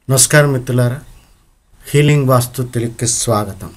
నమస్కారం మిత్రులారా హీలింగ్ వాస్తు తెలుగుకి స్వాగతం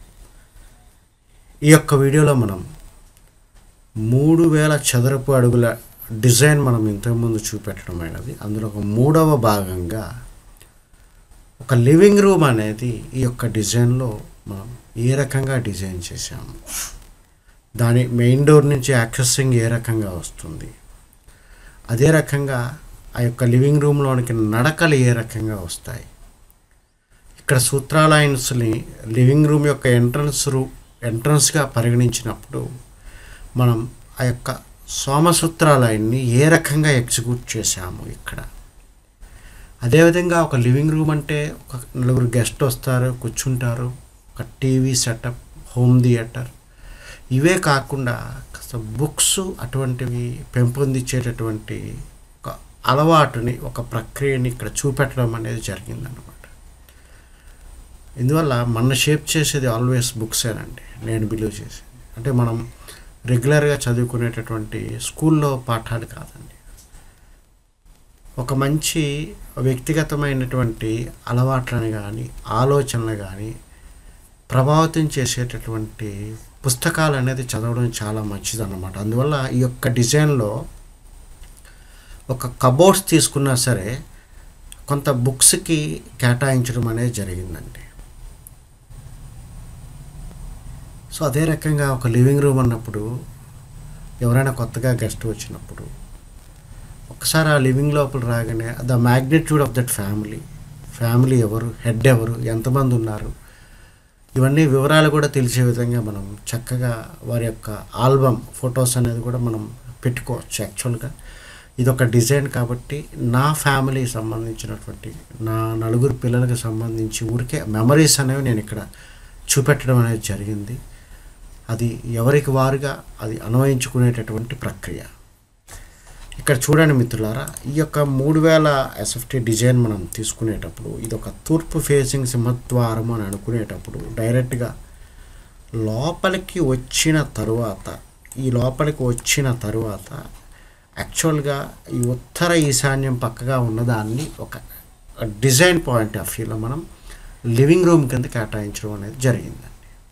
ఈ యొక్క వీడియోలో మనం మూడు వేల చదరపు అడుగుల డిజైన్ మనం ఇంతకుముందు చూపెట్టడమైనది అందులో ఒక మూడవ భాగంగా ఒక లివింగ్ రూమ్ అనేది ఈ యొక్క డిజైన్లో మనం ఏ రకంగా డిజైన్ చేశాము దాని మెయిన్ డోర్ నుంచి యాక్సెసింగ్ ఏ రకంగా వస్తుంది అదే రకంగా ఆ యొక్క లివింగ్ రూమ్లోనికి నడకలు ఏ రకంగా వస్తాయి ఇక్కడ సూత్రాలయన్స్ని లివింగ్ రూమ్ యొక్క ఎంట్రన్స్ రూ ఎంట్రన్స్గా పరిగణించినప్పుడు మనం ఆ యొక్క సోమసూత్రాలయన్ని ఏ రకంగా ఎగ్జిక్యూట్ చేశాము ఇక్కడ అదేవిధంగా ఒక లివింగ్ రూమ్ అంటే ఒక నలుగురు గెస్ట్ వస్తారు కూర్చుంటారు ఒక టీవీ సెటప్ హోమ్ థియేటర్ ఇవే కాకుండా కాస్త బుక్స్ అటువంటివి పెంపొందించేటటువంటి ఒక అలవాటుని ఒక ప్రక్రియని ఇక్కడ చూపెట్టడం అనేది జరిగిందనమాట ఇందువల్ల మన షేప్ చేసేది ఆల్వేస్ బుక్సేనండి నేను బిలీవ్ చేసేది అంటే మనం రెగ్యులర్గా చదువుకునేటటువంటి స్కూల్లో పాఠాలు కాదండి ఒక మంచి వ్యక్తిగతమైనటువంటి అలవాట్లను కానీ ఆలోచనలు కానీ ప్రభావితం చేసేటటువంటి పుస్తకాలు అనేది చదవడం చాలా మంచిది అన్నమాట అందువల్ల ఈ యొక్క డిజైన్లో ఒక కబోర్డ్స్ తీసుకున్నా సరే కొంత బుక్స్కి కేటాయించడం అనేది జరిగిందండి సో అదే రకంగా ఒక లివింగ్ రూమ్ అన్నప్పుడు ఎవరైనా కొత్తగా గెస్ట్ వచ్చినప్పుడు ఒకసారి ఆ లివింగ్ లోపల రాగానే the magnitude of that family family ఎవరు హెడ్ ఎవరు ఎంతమంది ఉన్నారు ఇవన్నీ వివరాలు కూడా తెలిసే విధంగా మనం చక్కగా వారి యొక్క ఆల్బమ్ ఫొటోస్ అనేది కూడా మనం పెట్టుకోవచ్చు యాక్చువల్గా ఇది ఒక డిజైన్ కాబట్టి నా ఫ్యామిలీకి సంబంధించినటువంటి నా నలుగురు పిల్లలకు సంబంధించి ఊరికే మెమరీస్ అనేవి నేను ఇక్కడ చూపెట్టడం అనేది జరిగింది అది ఎవరికి వారుగా అది అన్వయించుకునేటటువంటి ప్రక్రియ ఇక్కడ చూడండి మిత్రులారా ఈ యొక్క మూడు వేల ఎస్ఎఫ్టీ డిజైన్ మనం తీసుకునేటప్పుడు ఇది ఒక తూర్పు ఫేసింగ్ సింహద్వారం అని అనుకునేటప్పుడు డైరెక్ట్గా లోపలికి వచ్చిన తరువాత ఈ లోపలికి వచ్చిన తరువాత యాక్చువల్గా ఈ ఉత్తర ఈశాన్యం పక్కగా ఉన్నదాన్ని ఒక డిజైన్ పాయింట్ ఆఫ్ వ్యూలో మనం లివింగ్ రూమ్ కింద కేటాయించడం అనేది జరిగిందండి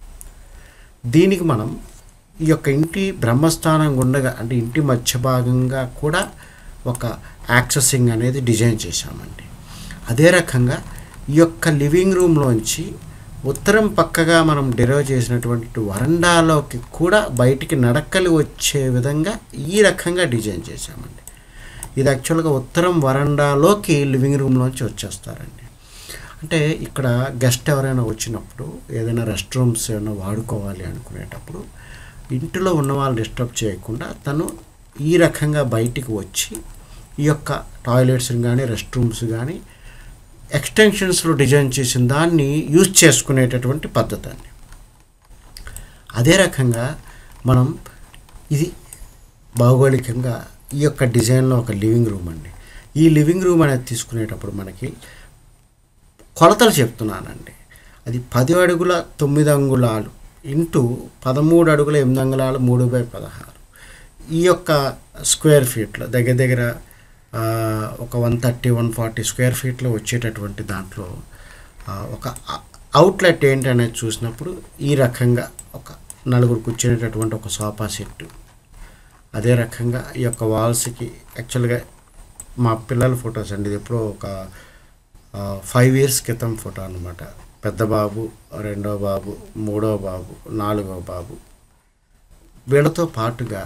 దీనికి మనం ఈ యొక్క ఇంటి బ్రహ్మస్థానం గుండగా అంటే ఇంటి మధ్య భాగంగా కూడా ఒక యాక్సెసింగ్ అనేది డిజైన్ చేశామండి అదే రకంగా ఈ యొక్క లివింగ్ రూమ్లోంచి ఉత్తరం పక్కగా మనం డెరైవ్ చేసినటువంటి వరండాలోకి కూడా బయటికి నడకలు వచ్చే విధంగా ఈ రకంగా డిజైన్ చేశామండి ఇది యాక్చువల్గా ఉత్తరం వరండాలోకి లివింగ్ రూమ్లోంచి వచ్చేస్తారండి అంటే ఇక్కడ గెస్ట్ ఎవరైనా వచ్చినప్పుడు ఏదైనా రెస్ట్ రూమ్స్ ఏమైనా వాడుకోవాలి అనుకునేటప్పుడు ఇంటిలో ఉన్న వాళ్ళు డిస్టర్బ్ చేయకుండా తను ఈ రకంగా బయటికి వచ్చి ఈ యొక్క టాయిలెట్స్ని కానీ రెస్ట్ రూమ్స్ కానీ ఎక్స్టెన్షన్స్లో డిజైన్ చేసిన దాన్ని యూజ్ చేసుకునేటటువంటి పద్ధతి అండి అదే రకంగా మనం ఇది భౌగోళికంగా ఈ యొక్క డిజైన్లో ఒక లివింగ్ రూమ్ అండి ఈ లివింగ్ రూమ్ అనేది తీసుకునేటప్పుడు మనకి కొలతలు చెప్తున్నానండి అది పది అడుగుల తొమ్మిది అంగుళాలు ఇంటూ పదమూడు అడుగుల ఎనిమిది అంగుళాలు మూడు బై పదహారు ఈ యొక్క స్క్వేర్ ఫీట్లో దగ్గర దగ్గర ఆ, ఒక one thirty one forty square ఫీట్లో వచ్చేటటువంటి దాంట్లో ఆ, ఒక అవుట్లెట్ ఏంటనేది చూసినప్పుడు ఈ రకంగా ఒక నలుగురు కూర్చునేటటువంటి ఒక సోఫా సెట్టు అదే రకంగా ఈ యొక్క వాల్స్కి యాక్చువల్గా మా పిల్లల ఫొటోస్ అండి ఇది ఎప్పుడో ఒక ఫైవ్ ఇయర్స్ క్రితం ఫోటో అనమాట పెద్ద బాబు రెండో బాబు మూడో బాబు నాలుగో బాబు వీళ్ళతో పాటుగా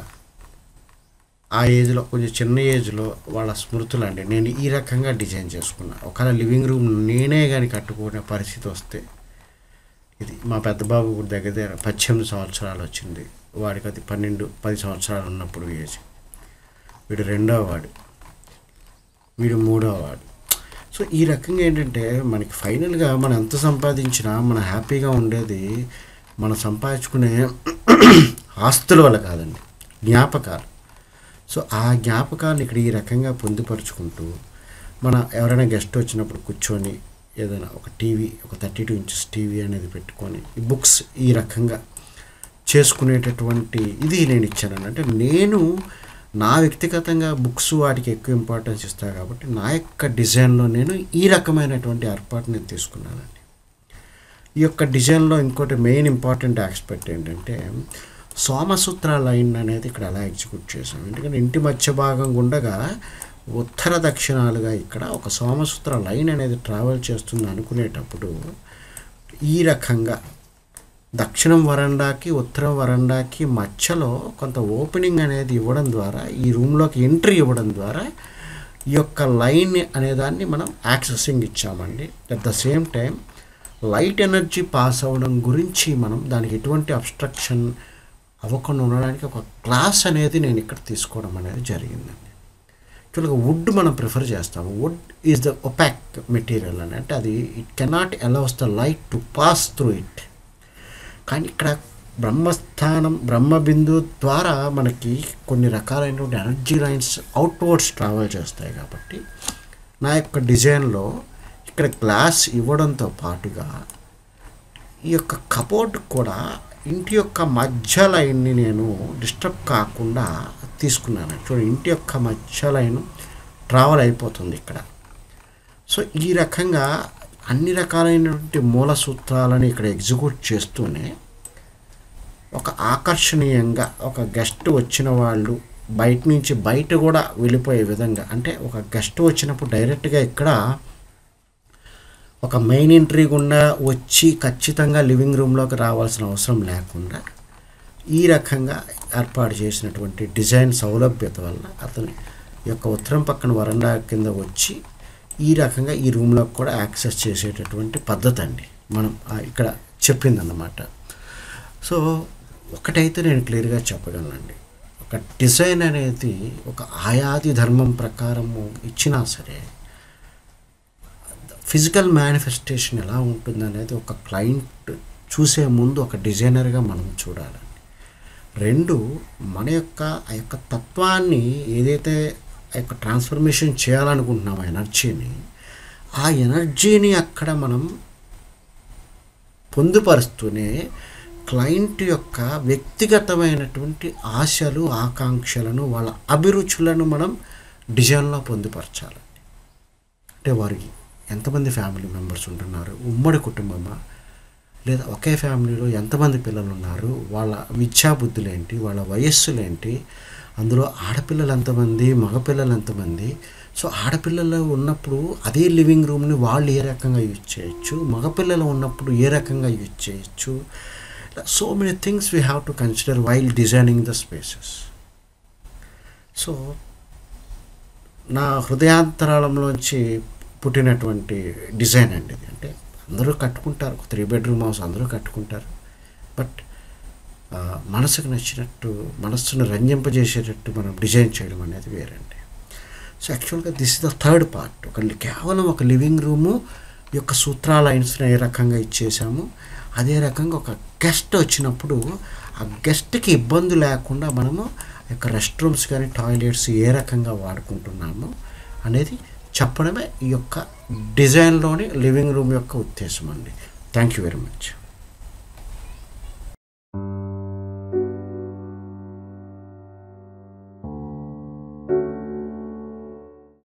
ఆ ఏజ్లో కొంచెం చిన్న ఏజ్లో వాళ్ళ స్మృతులు అండి నేను ఈ రకంగా డిజైన్ చేసుకున్నా ఒకవేళ లివింగ్ రూమ్ నేనే కానీ కట్టుకునే పరిస్థితి వస్తే ఇది మా పెద్ద బాబు ఇప్పుడు దగ్గర దగ్గర పద్దెనిమిది సంవత్సరాలు వచ్చింది వాడికి అది పన్నెండు పది సంవత్సరాలు ఉన్నప్పుడు ఏజ్ వీడు రెండో వాడు వీడు మూడో వాడు సో ఈ రకంగా ఏంటంటే మనకి ఫైనల్గా మనం ఎంత సంపాదించినా మనం హ్యాపీగా ఉండేది మనం సంపాదించుకునే ఆస్తుల వల్ల కాదండి జ్ఞాపకాలు సో ఆ జ్ఞాపకాలను ఇక్కడ ఈ రకంగా పొందుపరుచుకుంటూ మన ఎవరైనా గెస్ట్ వచ్చినప్పుడు కూర్చొని ఏదైనా ఒక టీవీ ఒక థర్టీ టూ ఇంచెస్ టీవీ అనేది పెట్టుకొని ఈ బుక్స్ ఈ రకంగా చేసుకునేటటువంటి ఇది నేను ఇచ్చాను అంటే నేను నా వ్యక్తిగతంగా బుక్స్ వాటికి ఎక్కువ ఇంపార్టెన్స్ ఇస్తాను కాబట్టి నా యొక్క డిజైన్లో నేను ఈ రకమైనటువంటి ఏర్పాటు నేను తీసుకున్నానండి ఈ యొక్క డిజైన్లో ఇంకోటి మెయిన్ ఇంపార్టెంట్ ఆస్పెక్ట్ ఏంటంటే సోమసూత్ర లైన్ అనేది ఇక్కడ ఎలా ఎగ్జిక్యూట్ చేసాం ఎందుకంటే ఇంటి మధ్య భాగం గుండగా ఉత్తర దక్షిణాలుగా ఇక్కడ ఒక సోమసూత్ర లైన్ అనేది ట్రావెల్ చేస్తుంది అనుకునేటప్పుడు ఈ రకంగా దక్షిణం వరండాకి ఉత్తరం వరండాకి మధ్యలో కొంత ఓపెనింగ్ అనేది ఇవ్వడం ద్వారా ఈ రూమ్లోకి ఎంట్రీ ఇవ్వడం ద్వారా ఈ యొక్క లైన్ అనేదాన్ని మనం యాక్సెసింగ్ ఇచ్చామండి at the same time light energy pass అవ్వడం గురించి మనం దానికి ఎటువంటి అబ్స్ట్రక్షన్ అవ్వకుండా ఉండడానికి ఒక క్లాస్ అనేది నేను ఇక్కడ తీసుకోవడం అనేది జరిగిందండి యాక్చువల్గా వుడ్ మనం ప్రిఫర్ చేస్తాము wood is the opaque material అని అంటే అది it cannot allows the light to pass through it కానీ ఇక్కడ బ్రహ్మస్థానం బ్రహ్మబిందు ద్వారా మనకి కొన్ని రకాలైనటువంటి ఎనర్జీ లైన్స్ అవుట్వర్డ్స్ ట్రావెల్ చేస్తాయి కాబట్టి నా యొక్క డిజైన్లో ఇక్కడ గ్లాస్ ఇవ్వడంతో పాటుగా ఈ యొక్క కబోర్డ్ కూడా ఇంటి యొక్క మధ్య లైన్ని నేను డిస్టర్బ్ కాకుండా తీసుకున్నాను చూడండి ఇంటి యొక్క మధ్య లైన్ ట్రావెల్ అయిపోతుంది ఇక్కడ సో ఈ రకంగా అన్ని రకాలైనటువంటి మూల సూత్రాలను ఇక్కడ ఎగ్జిక్యూట్ చేస్తూనే ఒక ఆకర్షణీయంగా ఒక గెస్ట్ వచ్చిన వాళ్ళు బయట నుంచి బయట కూడా వెళ్ళిపోయే విధంగా అంటే ఒక గెస్ట్ వచ్చినప్పుడు డైరెక్ట్గా ఇక్కడ ఒక మెయిన్ ఎంట్రీ గుండా వచ్చి ఖచ్చితంగా లివింగ్ రూమ్లోకి రావాల్సిన అవసరం లేకుండా ఈ రకంగా ఏర్పాటు చేసినటువంటి డిజైన్ సౌలభ్యత వల్ల అతని యొక్క ఉత్తరం పక్కన వరండా కింద వచ్చి ఈ రకంగా ఈ రూమ్లోకి కూడా యాక్సెస్ చేసేటటువంటి పద్ధతి అండి మనం ఆ ఇక్కడ చెప్పిందన్నమాట సో ఒకటైతే నేను క్లియర్గా చెప్పగలనండి ఒక డిజైన్ అనేది ఒక ఆయాది ధర్మం ప్రకారము ఇచ్చినా సరే ఫిజికల్ మేనిఫెస్టేషన్ ఎలా ఉంటుంది అనేది ఒక క్లయింట్ చూసే ముందు ఒక డిజైనర్గా మనం చూడాలండి రెండు మన యొక్క ఆ యొక్క తత్వాన్ని ఏదైతే ఆ యొక్క ట్రాన్స్ఫర్మేషన్ చేయాలనుకుంటున్నాం ఆ ఎనర్జీని ఆ ఎనర్జీని అక్కడ మనం పొందుపరుస్తూనే క్లయింట్ యొక్క వ్యక్తిగతమైనటువంటి ఆశలు ఆకాంక్షలను వాళ్ళ అభిరుచులను మనం డిజైన్లో పొందుపరచాలి అంటే వారికి ఎంతమంది ఫ్యామిలీ మెంబర్స్ ఉంటున్నారు ఉమ్మడి కుటుంబమా లేదా ఒకే ఫ్యామిలీలో ఎంతమంది పిల్లలు ఉన్నారు వాళ్ళ విద్యాబుద్ధులు ఏంటి వాళ్ళ వయస్సులేంటి అందులో ఆడపిల్లలు ఎంతమంది మగపిల్లలు ఎంతమంది సో ఆడపిల్లలు ఉన్నప్పుడు అదే లివింగ్ రూమ్ని వాళ్ళు ఏ రకంగా యూజ్ చేయొచ్చు మగపిల్లలు ఉన్నప్పుడు ఏ రకంగా యూజ్ చేయొచ్చు so many things we have to consider while designing the spaces so నా హృదయాంతరాళంలోంచి పుట్టినటువంటి డిజైన్ అండి ఇది అంటే అందరూ కట్టుకుంటారు త్రీ బెడ్రూమ్ హౌస్ అందరూ కట్టుకుంటారు బట్ మనసుకు నచ్చినట్టు మనస్సును రంజింపజేసేటట్టు మనం డిజైన్ చేయడం అనేది వేరండి so actually this is the third part ఒక కేవలం ఒక లివింగ్ రూము యొక్క సూత్రాల లైన్స్ని ఏ రకంగా ఇచ్చేసాము అదే రకంగా ఒక గెస్ట్ వచ్చినప్పుడు ఆ గెస్ట్కి ఇబ్బంది లేకుండా మనము యొక్క రెస్ట్ రూమ్స్ కానీ టాయిలెట్స్ ఏ రకంగా వాడుకుంటున్నాము అనేది చెప్పడమే ఈ యొక్క డిజైన్లోని లివింగ్ రూమ్ యొక్క ఉద్దేశం అండి థ్యాంక్ యూ వెరీ మచ్